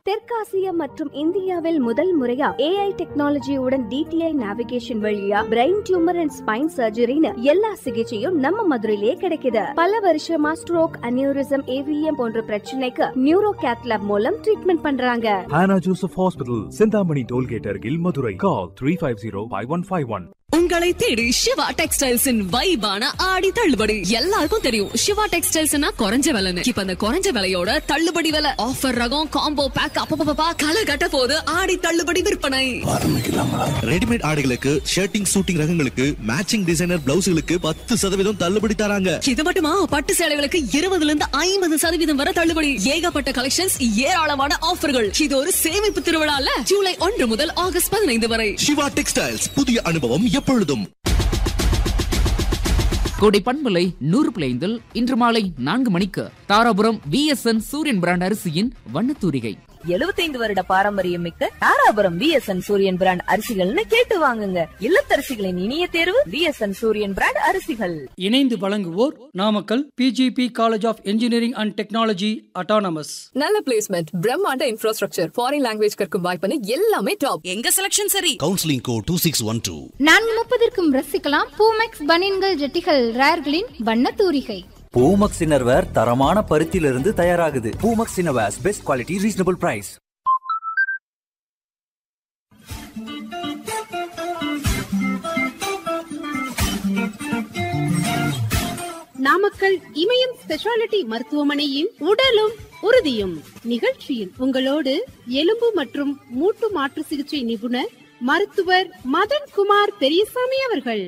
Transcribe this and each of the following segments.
தெற்காசியா மற்றும் இந்தியாவில் முதல் முறையா ஏஐ டெக்னாலஜியுடன் டிடிஐ நேவிகேஷன் வழியா பிரெயின் டியூமர் அண்ட் ஸ்பைன் சர்ஜரின்னு எல்லா சிகிச்சையும் நம்ம மதுரையிலே கிடைக்குது பல வருஷமா ஸ்ட்ரோக் அனியூரிசம் ஏவிஎம் போன்ற பிரச்சனைக்கு நியூரோ கேத்லாப் மூலம் ட்ரீட்மெண்ட் பண்றாங்க Hannah Joseph Hospital, Sindhamani Tollgate Argil, Madurai. Call 350-5151. உங்களை தேடி சிவா டெக்ஸ்டைல்ஸின் வைபான ஆடி தள்ளுபடி எல்லாருக்கும் தெரியும் சிவா டெக்ஸ்டைல்ஸ்னா குறைஞ்ச விலைன்னு இப்ப அந்த குறைஞ்ச விலையோட தள்ளுபடி விலை ஆஃபர் ரகம் காம்போ பேக் அப்பப்பா கலை கட்ட போது ஆடி தள்ளுபடி விற்பனை ரெடிமேட் ஆடைகளுக்கு ஷர்ட்டிங் சூட்டிங் ரகங்களுக்கு மேட்சிங் டிசைனர் பிளவுஸ்களுக்கு பத்து சதவீதம் தள்ளுபடி தராங்க இது மட்டுமா பட்டு சேலைகளுக்கு இருபதுல இருந்து ஐம்பது சதவீதம் வரை தள்ளுபடி ஏகப்பட்ட கலெக்ஷன்ஸ் ஏராளமான ஆஃபர்கள் இது ஒரு சேமிப்பு திருவிழால ஜூலை ஒன்று முதல் ஆகஸ்ட் பதினைந்து வரை சிவா டெக்ஸ்டைல்ஸ் புதிய அனுபவம் எப்பொழுதும் கோடை பண்பலை நூறு பிளைந்தில் இன்று மாலை நான்கு மணிக்கு தாராபுரம் விஎஸ்என் சூரியன் பிராண்ட் அரிசியின் வண்ணத்தூரிகை 75 வருட பாரம்பரியம் மிக்க தாராபுரம் விஎஸ்என் சூரியன் பிராண்ட் அரிசிகள்னு கேட்டு வாங்குங்க இல்லத்தரசிகளின் இனிய தேர்வு விஎஸ்என் சூரியன் பிராண்ட் அரிசிகள் இணைந்து வழங்குவோர் Namakkal PGP college of engineering and technology autonomous நல்ல பிளேஸ்மெண்ட் பிரம்மாண்ட இன்ஃப்ராஸ்ட்ரக்சர் ஃபாரின் லாங்குவேஜ் கற்கும் வாய்ப்புன்னு எல்லாமே டாப் எங்க செலக்ஷன் சரி counselling code two six one two நான்கு முப்பதற்கும் ரசிக்கலாம் பூமெக்ஸ் பனியன்கள் ஜெட்டிகள் ரேர்களின் வண்ண தூரிகை பூமக்ஸ் இன்னர்வேர் தரமான பருத்தியிலிருந்து தயாராகுது Poomex innerwears best quality reasonable price Namakkal Imayam speciality மருத்துவமனையின் உடலும் உறுதியும் நிகழ்ச்சியில் உங்களோடு எலும்பு மற்றும் மூட்டு மாற்று சிகிச்சை நிபுணர் மருத்துவர் மதன் குமார் பெரியசாமி அவர்கள்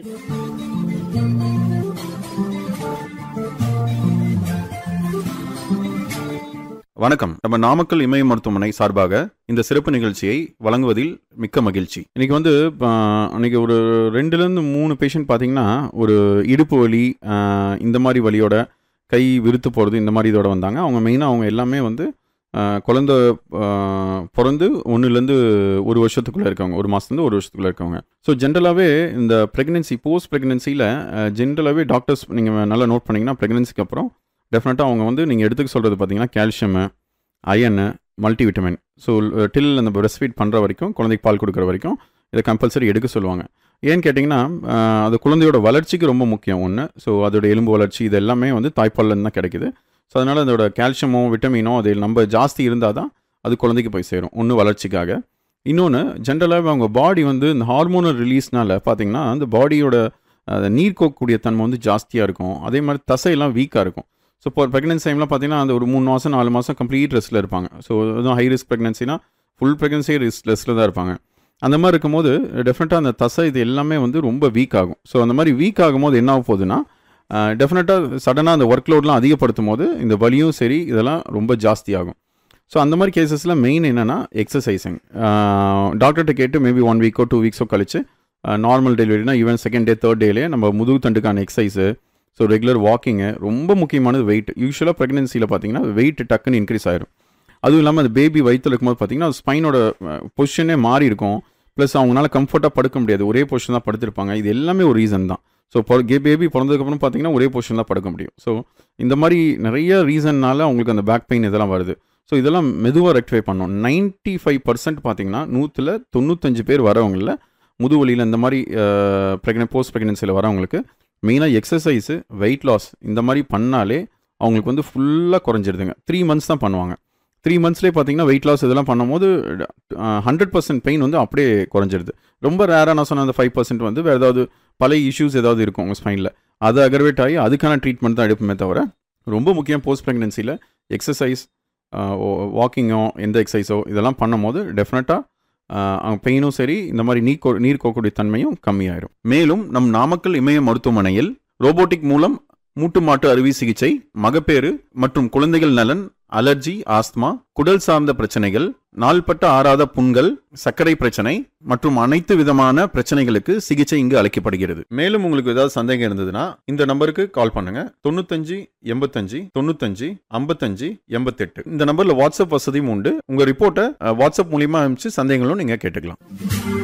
வணக்கம் நம்ம நாமக்கல் இமய மருத்துவமனை சார்பாக இந்த சிறப்பு நிகழ்ச்சியை வழங்குவதில் மிக்க மகிழ்ச்சி இன்னைக்கு வந்து ஆஹ், இன்னைக்கு ஒரு ரெண்டுலேருந்து மூணு பேஷண்ட் பார்த்தீங்கன்னா ஒரு இடுப்பு வலி ஆஹ், இந்த மாதிரி வலியோட கை விருத்து போகிறது இந்த மாதிரி இதோட வந்தாங்க அவங்க மெயினாக அவங்க எல்லாமே வந்து ஆஹ், குழந்த ஆஹ், பிறந்து ஒன்றுலேருந்து ஒரு வருஷத்துக்குள்ளே இருக்கவங்க ஒரு மாதத்துலேருந்து ஒரு வருஷத்துக்குள்ளே இருக்கவங்க ஸோ ஜென்ரலாகவே இந்த ப்ரெக்னென்சி போஸ்ட் ப்ரெக்னென்சியில் ஜென்ரலாகவே டாக்டர்ஸ் நீங்கள் நல்லா நோட் பண்ணிங்கன்னா ப்ரெக்னென்சிக்கு அப்புறம் டெஃபினட்டாக அவங்க வந்து நீங்கள் எடுத்துக்க சொல்கிறது பார்த்தீங்கன்னா calcium iron multivitamin so till அந்த பிரஸ்ட் ஃபீட் பண்ணுற வரைக்கும் குழந்தைக்கு பால் கொடுக்குற வரைக்கும் இதை கம்பல்சரி எடுக்க சொல்லுவாங்க ஏன்னு கேட்டிங்கன்னா ஆஹ், அது குழந்தையோட வளர்ச்சிக்கு ரொம்ப முக்கியம் ஒன்று ஸோ அதோட எலும்பு வளர்ச்சி இது எல்லாமே வந்து தாய்ப்பால்லேருந்து தான் கிடைக்குது ஸோ அதனால் அதோட கால்சியமோ விட்டமினோ அது நம்ம ஜாஸ்தி இருந்தால் தான் அது குழந்தைக்கு போய் சேரும் ஒன்று வளர்ச்சிக்காக இன்னொன்று ஜென்ரலாகவே அவங்க பாடி வந்து இந்த ஹார்மோனல் ரிலீஸ்னால பார்த்தீங்கன்னா அந்த பாடியோட அஹ், நீர் கோக்கக்கூடிய தன்மை வந்து ஜாஸ்தியாக இருக்கும் அதே மாதிரி தசையெல்லாம் வீக்காக இருக்கும் ஸோ இப்போ ப்ரெக்னன்சி டைமில் பார்த்தீங்கன்னா அந்த ஒரு மூணு மாதம் நாலு மாதம் கம்ப்ளீட் ரெஸ்ட்டில் இருப்பாங்க ஸோ அதுவும் ஹை ரிஸ்க் ப்ரெக்னன்சினா ஃபுல் ப்ரெக்னன்சி ரிஸ்க் ரெஸ்ட்டில் தான் இருப்பாங்க அந்த மாதிரி இருக்கும்போது டெஃபினட்டாக அந்த தசை இது எல்லாமே வந்து ரொம்ப வீக் ஆகும் ஸோ அந்த மாதிரி வீக் ஆகும்போது என்ன ஆக போகுதுன்னா டெஃபினட்டாக சடனாக அந்த ஒர்க் லோட்லாம் அதிகப்படுத்தும் போது இந்த வலியும் சரி இதெல்லாம் ரொம்ப ஜாஸ்தி ஆகும் ஸோ அந்த மாதிரி கேசஸில் மெயின் என்னென்னா எக்ஸசைசிங் டாக்டர்கிட்ட கேட்டு மேபி ஒன் வீக்கோ டூ வீக்ஸோ கழிச்சு நார்மல் டெலிவரினா ஈவன் செகண்ட் டே தேர்ட் டேலேயே நம்ம முதுகு தண்டுக்கான எக்ஸசைஸு ஸோ ரெகுலர் வாக்கிங்கு ரொம்ப முக்கியமானது வெயிட் யூஸ்வலாக ப்ரெக்னென்சியில் பார்த்தீங்கன்னா வெயிட் டக்குன்னு இன்க்ரீஸ் ஆயிரும் அதுவும் இல்லாமல் அந்த பேபி வயிற்றுல இருக்கும்போது பார்த்தீங்கன்னா ஸ்பைனோட பொசிஷனே மாறி இருக்கும் ப்ளஸ் அவங்களால கம்ஃபர்ட்டாக படுக்க முடியாது ஒரே பொசிஷன் தான் படுத்திருப்பாங்க இது எல்லாமே ஒரு ரீசன் தான் ஸோ பேபி பிறந்ததுக்கப்புறம் பார்த்தீங்கன்னா ஒரே பொசிஷன் தான் படுக்க முடியும் ஸோ இந்த மாதிரி நிறைய ரீசன்னால அவங்களுக்கு அந்த பேக் பெயின் இதெல்லாம் வருது ஸோ இதெல்லாம் மெதுவாக ரெக்டிஃபை பண்ணணும் நைன்ட்டி ஃபைவ் பர்சன்ட் பார்த்தீங்கன்னா நூற்றில் தொண்ணூத்தஞ்சு பேர் வரவங்களில் முதுவலியில் இந்த மாதிரி ப்ரெக்னென்ட் போஸ்ட் ப்ரெக்னென்சியில் வரவங்களுக்கு மெயினாக எக்ஸசைஸு வெயிட் லாஸ் இந்த மாதிரி பண்ணாலே அவங்களுக்கு வந்து ஃபுல்லாக குறைஞ்சிருதுங்க த்ரீ மந்த்ஸ் தான் பண்ணுவாங்க த்ரீ மந்த்ஸ்லேயே பார்த்தீங்கன்னா வெயிட் லாஸ் இதெல்லாம் பண்ணும்போது ஹண்ட்ரட் பர்சன்ட் பெயின் வந்து அப்படியே குறைஞ்சிருது ரொம்ப ரேராக நான் சொன்ன அந்த ஃபைவ் பர்சன்ட் வந்து வேறு ஏதாவது பழைய இஷ்யூஸ் ஏதாவது இருக்கும் உங்கள் ஸ்பைனில் அது அக்ரவேட் ஆகி அதுக்கான ட்ரீட்மெண்ட் தான் எடுப்புமே தவிர ரொம்ப முக்கியம் போஸ்ட் ப்ரெக்னென்சியில் எக்ஸசைஸ் வாக்கிங்கோ எந்த எக்ஸசைஸோ இதெல்லாம் பண்ணும்போது டெஃபினட்டாக பெயினும் சரி இந்த மாதிரி நீர் கோ நீர் கோக்கக்கூடிய தன்மையும் கம்மியாயிரும் மேலும் நம் நாமக்கல் இமய மருத்துவமனையில் ரோபோட்டிக் மூலம் மூட்டு மாட்டு அறுவை சிகிச்சை மகப்பேறு மற்றும் குழந்தைகள் நலன் அலர்ஜி ஆஸ்துமா குடல் சார்ந்த பிரச்சனைகள் நாள்பட்ட ஆறாத புண்கள் சர்க்கரை பிரச்சனை மற்றும் அனைத்து விதமான பிரச்சனைகளுக்கு சிகிச்சை இங்கு அளிக்கப்படுகிறது மேலும் உங்களுக்கு ஏதாவது சந்தேகம் இருந்ததுன்னா இந்த நம்பருக்கு கால் பண்ணுங்க தொண்ணூத்தஞ்சு எண்பத்தஞ்சு தொண்ணூத்தஞ்சு ஐம்பத்தஞ்சு எண்பத்தெட்டு இந்த நம்பர்ல வாட்ஸ்அப் வசதியும் உண்டு உங்க ரிப்போர்ட்டை அஹ், வாட்ஸ்அப் மூலியமா அனுப்பிச்சு சந்தேகங்களும் நீங்க கேட்டுக்கலாம்